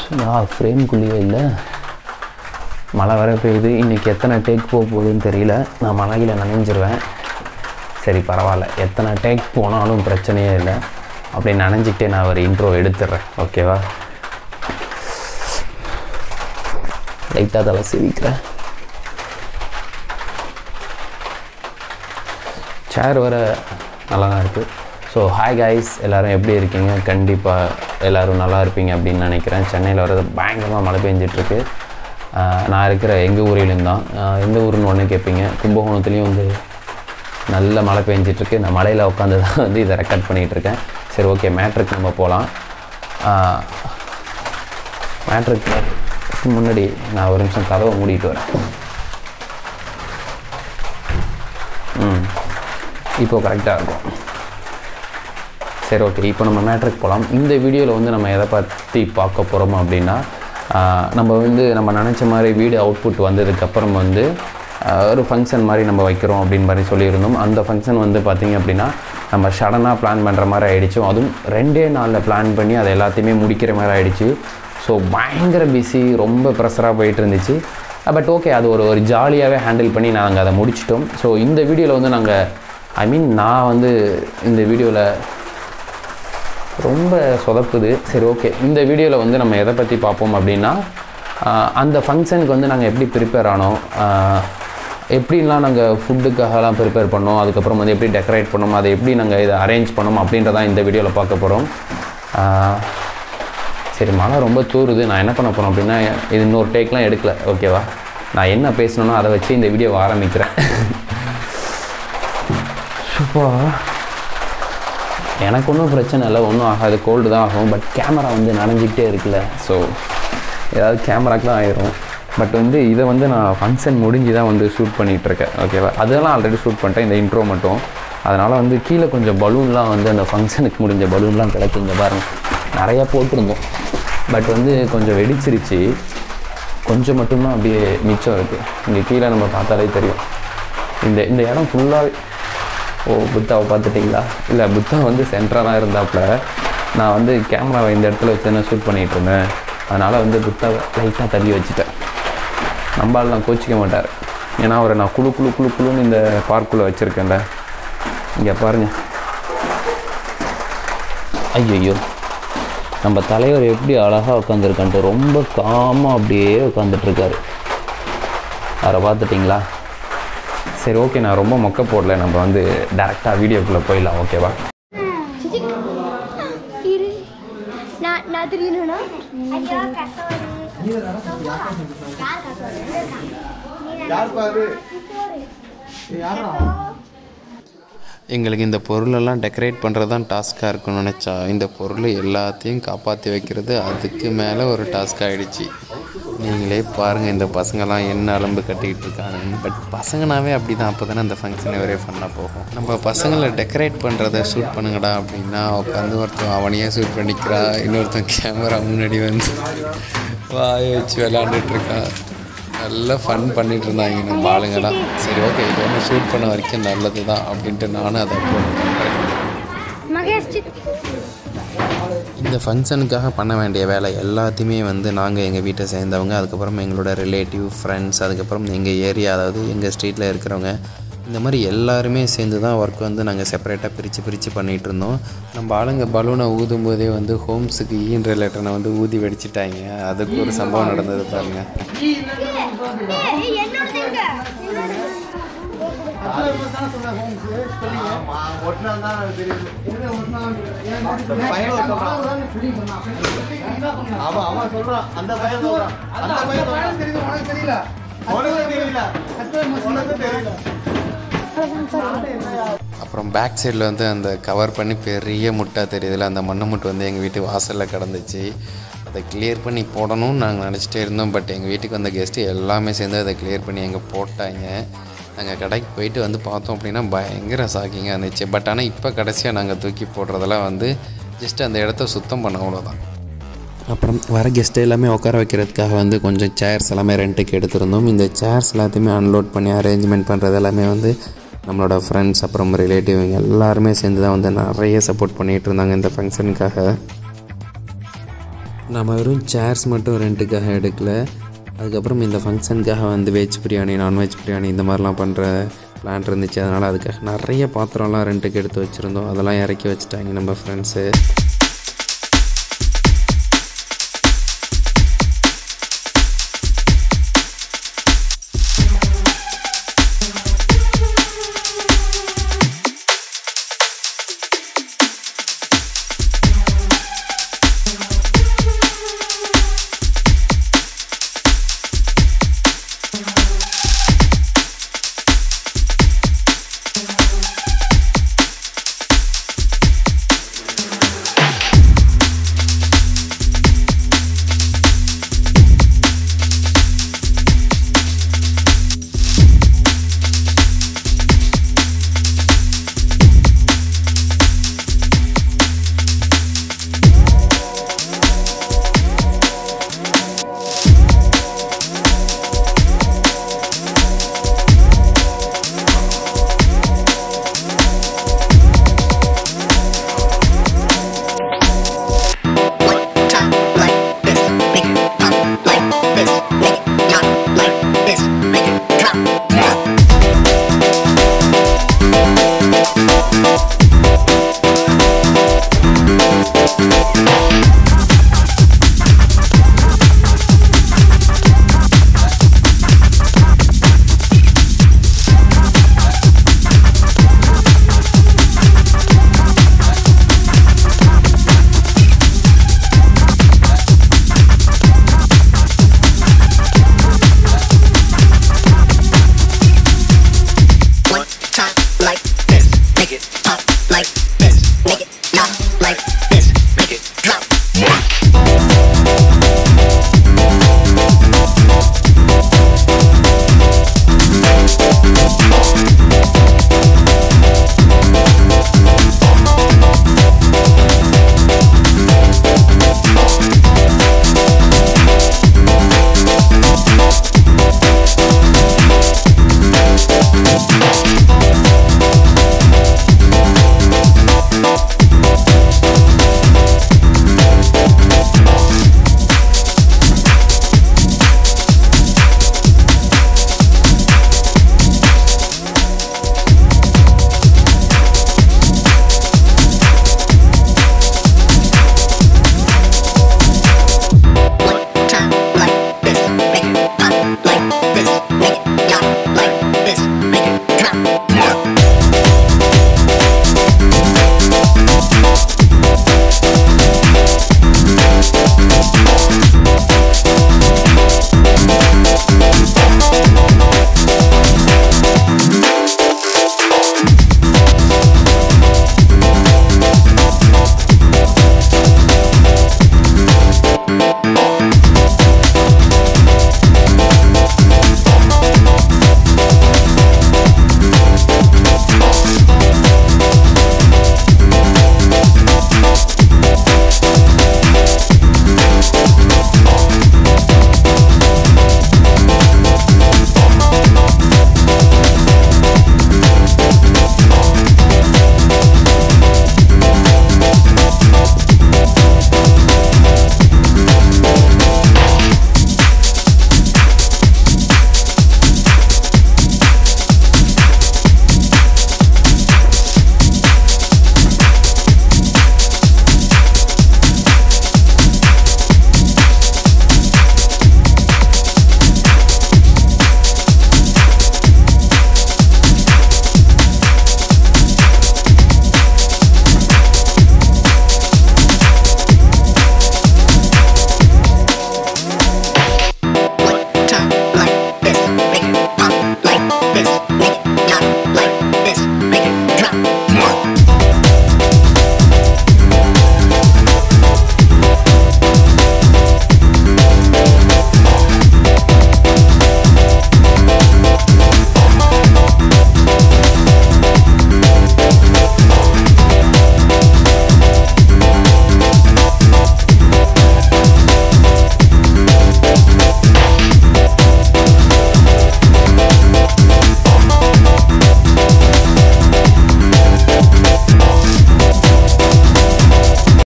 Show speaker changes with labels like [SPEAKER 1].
[SPEAKER 1] ஃப்ரேம்குள்ளேயே இல்லை மழை வர பெய்யுது இன்றைக்கி எத்தனை டேக் போக போகுதுன்னு தெரியல நான் மழையில் நனைஞ்சிருவேன் சரி பரவாயில்ல எத்தனை டேக் போனாலும் பிரச்சனையே இல்லை அப்படி நனைஞ்சிக்கிட்டே நான் ஒரு இன்ட்ரோ எடுத்துடுறேன் ஓகேவா லைட்டாக தலை சிரிக்கிறேன் சேர் வர நல்லா தான் இருக்குது ஸோ ஹாய் கைஸ் எல்லோரும் எப்படி இருக்கீங்க கண்டிப்பாக எல்லோரும் நல்லா இருப்பீங்க அப்படின்னு நினைக்கிறேன் சென்னையில் வர பயங்கரமாக மழை பெஞ்சிட்ருக்கு நான் இருக்கிற எங்கள் ஊரிலும் தான் எந்த ஊருன்னு ஒன்று கேட்பீங்க கும்பகோணத்துலேயும் வந்து நல்ல மழை பெஞ்சிட்ருக்கு நான் மழையில் உட்காந்து தான் வந்து இதை ரெக்கார்ட் பண்ணிகிட்ருக்கேன் சரி ஓகே மேட்ருக்கு நம்ம போகலாம் மேட்ருக்கு முன்னாடி நான் ஒரு நிமிஷம் கதவை மூடிட்டு வரேன் ம் இப்போது கரெக்டாக இருக்கும் சரி ஓகே இப்போ நம்ம மேட்ருக்கு போகலாம் இந்த வீடியோவில் வந்து நம்ம எதை பற்றி பார்க்க போகிறோம் அப்படின்னா நம்ம வந்து நம்ம நினச்ச மாதிரி வீடியோ அவுட்புட் வந்ததுக்கப்புறம் வந்து ஒரு ஃபங்க்ஷன் மாதிரி நம்ம வைக்கிறோம் அப்படின்னு மாதிரி சொல்லியிருந்தோம் அந்த ஃபங்க்ஷன் வந்து பார்த்திங்க அப்படின்னா நம்ம சடனாக பிளான் பண்ணுற மாதிரி ஆகிடுச்சு அதுவும் ரெண்டே நாளில் பிளான் பண்ணி அதை எல்லாத்தையுமே முடிக்கிற மாதிரி ஆகிடுச்சு ஸோ பயங்கர பிஸி ரொம்ப ப்ரெஷராக போயிட்டு இருந்துச்சு பட் ஓகே அது ஒரு ஒரு ஜாலியாகவே ஹேண்டில் பண்ணி நாங்கள் அதை முடிச்சிட்டோம் ஸோ இந்த வீடியோவில் வந்து நாங்கள் ஐ மீன் நான் வந்து இந்த வீடியோவில் ரொம்ப சொதப்புது சரி ஓகே இந்த வீடியோவில் வந்து நம்ம எதை பற்றி பார்ப்போம் அப்படின்னா அந்த ஃபங்க்ஷனுக்கு வந்து நாங்கள் எப்படி ப்ரிப்பேர் ஆனோம் எப்படின்லாம் நாங்கள் ஃபுட்டுக்காகலாம் ப்ரிப்பேர் பண்ணோம் அதுக்கப்புறம் வந்து எப்படி டெக்கரேட் பண்ணோம் அதை எப்படி நாங்கள் இதை அரேஞ்ச் பண்ணோம் அப்படின்றதான் இந்த வீடியோவில் பார்க்க போகிறோம் சரி மழை ரொம்ப தூருது நான் என்ன பண்ண போகிறோம் அப்படின்னா இது இன்னொரு டேக்லாம் எடுக்கல ஓகேவா நான் என்ன பேசணுன்னா அதை வச்சு இந்த வீடியோவை ஆரம்பிக்கிறேன் சூப்பா எனக்கு ஒன்றும் பிரச்சனை இல்லை ஒன்றும் ஆகாது கோல்டு தான் ஆகும் பட் கேமரா வந்து நனைஞ்சிக்கிட்டே இருக்குல்ல ஸோ ஏதாவது கேமராக்கு தான் ஆயிரும் பட் வந்து இதை வந்து நான் ஃபங்க்ஷன் முடிஞ்சு தான் வந்து ஷூட் பண்ணிகிட்ருக்கேன் ஓகேவா அதெல்லாம் ஆல்ரெடி ஷூட் பண்ணிட்டேன் இந்த இன்ட்ரோ மட்டும் அதனால் வந்து கீழே கொஞ்சம் பலூன்லாம் வந்து அந்த ஃபங்க்ஷனுக்கு முடிஞ்ச பலூன்லாம் கிடைக்கும் இங்கே பாருங்கள் நிறையா போட்டிருந்தோம் பட் வந்து கொஞ்சம் வெடிச்சிருச்சு கொஞ்சம் மட்டும்தான் அப்படியே மிச்சம் இருக்குது இங்கே கீழே நம்ம பார்த்தாலே தெரியும் இந்த இந்த இடம் ஃபுல்லாக ஓ புத்தாவை பார்த்துட்டிங்களா இல்லை புத்தா வந்து சென்டராக தான் இருந்தாப்புல நான் வந்து கேமராவை இந்த இடத்துல வச்சு என்ன ஷூட் பண்ணிகிட்டு இருந்தேன் அதனால் வந்து புத்தாவை லைட்டாக தள்ளி வச்சுட்டேன் நம்மளால் நான் கோச்சிக்க மாட்டார் ஏன்னா அவரை நான் குழு குழு குழு குழுன்னு இந்த பார்க்குள்ளே வச்சுருக்கேன்ல இங்கே பாருங்கள் ஐயோ நம்ம தலைவர் எப்படி அழகாக உட்காந்துருக்கான்ட்டு ரொம்ப காமாக அப்படியே உட்காந்துட்ருக்காரு அவரை பார்த்துட்டிங்களா சரி ஓகே நான் ரொம்ப மொக்க போடல நம்ம வந்து டேரெக்டாக வீடியோக்குள்ளே போயிடலாம் ஓகேவா
[SPEAKER 2] இரு நான் நான் தெரியணும்னா ஐயா கசவாது
[SPEAKER 3] யார் பாரு யாரா
[SPEAKER 4] எங்களுக்கு இந்த பொருளெல்லாம் டெக்கரேட் பண்ணுறது தான் டாஸ்க்காக இருக்கும்னு நினச்சா இந்த பொருள் எல்லாத்தையும் காப்பாற்றி வைக்கிறது அதுக்கு மேலே ஒரு டாஸ்க் ஆகிடுச்சு நீங்களே பாருங்கள் இந்த பசங்கள்லாம் என்ன அலம்பு கட்டிக்கிட்டு இருக்காங்க பட் பசங்கனாவே அப்படி தான் அப்போ தானே அந்த ஃபங்க்ஷன் ஒரே ஃபன்னாக போகும் நம்ம பசங்களை டெக்கரேட் பண்ணுறத ஷூட் பண்ணுங்கடா அப்படின்னா உட்காந்து ஒருத்தன் அவனையே ஷூட் பண்ணிக்கிறா இன்னொருத்தன் கேமரா முன்னாடி வந்து வாய வச்சு விளாண்டுட்டு இருக்கான் நல்லா ஃபன் பண்ணிட்டு இருந்தாங்க நம்ம ஆளுங்கலாம் சரி ஓகே இது ஒன்று ஷூட் பண்ண வரைக்கும் நல்லது தான் அப்படின்ட்டு நானும் அதை அப்லோட் பண்ணுறேன்
[SPEAKER 2] மகேஷ்
[SPEAKER 4] இந்த ஃபங்க்ஷனுக்காக பண்ண வேண்டிய வேலை எல்லாத்தையுமே வந்து நாங்கள் எங்கள் வீட்டை சேர்ந்தவங்க அதுக்கப்புறம் எங்களோட ரிலேட்டிவ் ஃப்ரெண்ட்ஸ் அதுக்கப்புறம் எங்கள் ஏரியா அதாவது எங்கள் ஸ்ட்ரீட்டில் இருக்கிறவங்க இந்த மாதிரி எல்லாருமே சேர்ந்து தான் ஒர்க் வந்து நாங்கள் செப்பரேட்டாக பிரித்து பிரித்து பண்ணிகிட்டு இருந்தோம் நம்ம ஆளுங்க பலூனை ஊதும் போதே வந்து ஹோம்ஸுக்கு ஈன்ற லெட்டனை வந்து ஊதி வெடிச்சிட்டாங்க அதுக்கு ஒரு சம்பவம் நடந்தது பாருங்கள்
[SPEAKER 3] ஒட்டினா தான் தெரியுது அந்த பையன் சொல்றான் ஆமா அவன் சொல்றான் அந்த பையன் சொல்றான் அந்த பையன் சொல்றான் தெரியுது உனக்கு தெரியல உனக்கு தெரியல உனக்கு தெரியல
[SPEAKER 4] அப்புறம் பேக் சைடில் வந்து அந்த கவர் பண்ணி பெரிய முட்டை தெரியுதுல அந்த மண்ணு முட்டை வந்து எங்கள் வீட்டு வாசலில் கிடந்துச்சு அதை கிளியர் பண்ணி போடணும்னு நாங்கள் நினச்சிட்டே இருந்தோம் பட் எங்கள் வீட்டுக்கு வந்த கெஸ்ட்டு எல்லாமே சேர்ந்து அதை கிளியர் பண்ணி எங்கே போட்டாங்க நாங்கள் கடைக்கு போயிட்டு வந்து பார்த்தோம் அப்படின்னா பயங்கர ஷாக்கிங்காக இருந்துச்சு பட் ஆனால் இப்போ கடைசியாக நாங்கள் தூக்கி போடுறதெல்லாம் வந்து ஜஸ்ட் அந்த இடத்த சுத்தம் பண்ண அவ்வளோதான் அப்புறம் வர கெஸ்ட்டு எல்லாமே உட்கார வைக்கிறதுக்காக வந்து கொஞ்சம் சேர்ஸ் எல்லாமே ரெண்ட்டுக்கு எடுத்திருந்தோம் இந்த சேர்ஸ் எல்லாத்தையுமே அன்லோட் பண்ணி அரேஞ்ச்மெண்ட் பண்ணுறது எல்லாமே வந்து நம்மளோட ஃப்ரெண்ட்ஸ் அப்புறம் ரிலேட்டிவ் எல்லாருமே சேர்ந்து தான் வந்து நிறைய சப்போர்ட் பண்ணிகிட்டு இருந்தாங்க இந்த ஃபங்க்ஷனுக்காக நம்ம வெறும் சேர்ஸ் மட்டும் ரெண்ட்டுக்காக எடுக்கல அதுக்கப்புறம் இந்த ஃபங்க்ஷனுக்காக வந்து வெஜ் பிரியாணி நான்வெஜ் பிரியாணி இந்த மாதிரிலாம் பண்ணுற பிளான் இருந்துச்சு அதனால் அதுக்காக நிறைய பாத்திரம்லாம் ரெண்ட்டுக்கு எடுத்து வச்சுருந்தோம் அதெல்லாம் இறக்கி வச்சுட்டாங்க நம்ம ஃப்ரெண்ட்ஸு